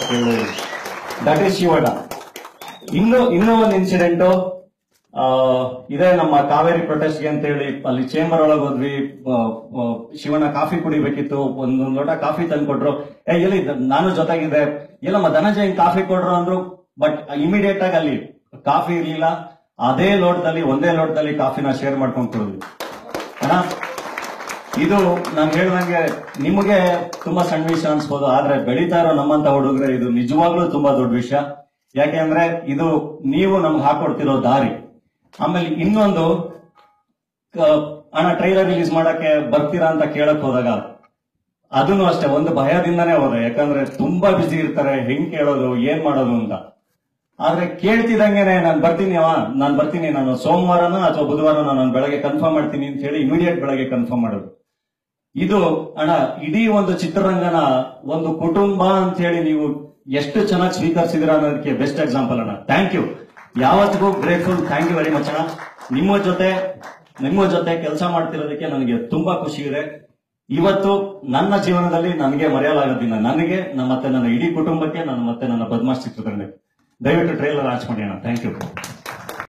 ಕೇಳಿದ್ವಿ that is Shivanna ಇನ್ನು ಇನ್ನೂ ಒಂದು ಇನ್ಸಿಡೆಂಟ್ ಇದೇ ನಮ್ಮ ಕಾವೇರಿ ಪ್ರೊಟೆಸ್ಟ್ಗೆ ಅಂತ ಹೇಳಿ ಅಲ್ಲಿ ಚೇಂಬರ್ ಒಳಗೆ ಹೋದ್ವಿ ಆ, ಆ, ಶಿವಣ್ಣ ಕಾಫಿ ಕುಡಿಬೇಕಿತ್ತು ಒಂದೊಂದು ಲೋಟ ಕಾಫಿ ತಂದು ಕೊಟ್ರು ಏ ಎಲ್ಲಿ ದ- ನಾನು ಜೊತೆಗಿದ್ದೆ ಎಲ್ಲಮ್ಮ ಧನಂಜಯ ಹಿಂಗ್ ಕಾಫಿ ಕೊಡ್ರು ಅಂದ್ರು ಬಟ್ ಇಮಿಡಿಯೇಟ್ ಆಗಿ ಅಲ್ಲಿ ಕಾಫಿ ಇರ್ಲಿಲ್ಲ ಅದೇ ಲೋಟದಲ್ಲಿ ಒಂದೇ ಲೋಟದಲ್ಲಿ ಕಾಫಿನ ಶೇರ್ ಮಾಡ್ಕೊಂಡು ಕುಡಿದ್ವಿ ಅಣ್ಣ ಇದು ನಾನು ಹೇಳ್ದಂಗೆ ನಿಮಗೆ ತುಂಬಾ ಸಣ್ಣ ವಿಷಯ ಅನ್ಸ್ಬೋದು ಆದ್ರೆ ಬೆಳೀತಾ ಇರೋ ನಮ್ಮಂತ ಹುಡುಗರೆ ಇದು ನಿಜವಾಗ್ಲೂ ತುಂಬಾ ದೊಡ್ಡ ವಿಷಯ ಯಾಕೆಂದ್ರೆ ಇದು ನೀವು ನಮ್ಗೆ ಹಾಕೊಡ್ತಿರೋ ದಾರಿ ಆಮೇಲೆ ಇನ್ನೊಂದು ಕ- ಅಣ್ಣ ಟ್ರೈಲರ್ ರಿಲೀಸ್ ಮಾಡಕ್ಕೆ ಬರ್ತೀರಾ ಅಂತ ಕೇಳಕ್ ಹೋದಾಗ ಅದನ್ನು ಅಷ್ಟೇ ಒಂದು ಭಯದಿಂದಾನೇ ಹೋದೆ ಯಾಕಂದ್ರೆ ತುಂಬಾ ಬಿಸಿ ಇರ್ತಾರೆ ಹೆಂಗ್ ಕೇಳೋದು ಏನ್ ಮಾಡೋದು ಅಂತ ಆದ್ರೆ ಕೇಳ್ತಿದಂಗೆನೆ ನಾನು ಬರ್ತೀನಿ ಅವ ನಾನು ಬರ್ತೀನಿ ನಾನು ಸೋಮವಾರನ ಅಥವಾ ಬುಧವಾರ ನಾನು ಬೆಳಗ್ಗೆ ಕನ್ಫರ್ಮ್ ಮಾಡ್ತೀನಿ ಅಂತ ಹೇಳಿ ಇಮಿಡಿಯೇಟ್ ಬೆಳಗ್ಗೆ ಕನ್ಫರ್ಮ್ ಮಾಡೋದು ಇದು ಅಣ್ಣ ಇಡೀ ಒಂದು ಚಿತ್ರರಂಗನ ಒಂದು ಕುಟುಂಬ ಅಂತ ಹೇಳಿ ನೀವು ಎಷ್ಟು ಚೆನ್ನಾಗಿ ಸ್ವೀಕರಿಸಿದಿರ ಅನ್ನೋದಕ್ಕೆ ಬೆಸ್ಟ್ ಎಕ್ಸಾಂಪಲ್ ಅಣ್ಣ ಥ್ಯಾಂಕ್ ಯು ಯಾವತ್ತಿಗೂ grateful thank you very much ಅಣ್ಣ ನಿಮ್ಮ ಜೊತೆ ನಿಮ್ಮ ಜೊತೆ ಕೆಲಸ ಮಾಡ್ತಿರೋದಕ್ಕೆ ನನಗೆ ತುಂಬಾ ಖುಷಿ ಇದೆ ಇವತ್ತು ನನ್ನ ಜೀವನದಲ್ಲಿ ನನಗೆ ಮರೆಯಲಾಗೋದಿಲ್ಲ ನನಗೆ ನಮ್ಮ ಮತ್ತೆ ನನ್ನ ಇಡೀ ಕುಟುಂಬಕ್ಕೆ ನನ್ನ ಮತ್ತೆ ನನ್ನ ಬದ್ಮಾಶ್ ಚಿತ್ರತಂಡಕ್ಕೆ ದಯವಿಟ್ಟು ಟ್ರೈಲರ್ ಆಚ್ ಮಾಡಿ ಅಣ್ಣ ಥ್ಯಾಂಕ್ ಯು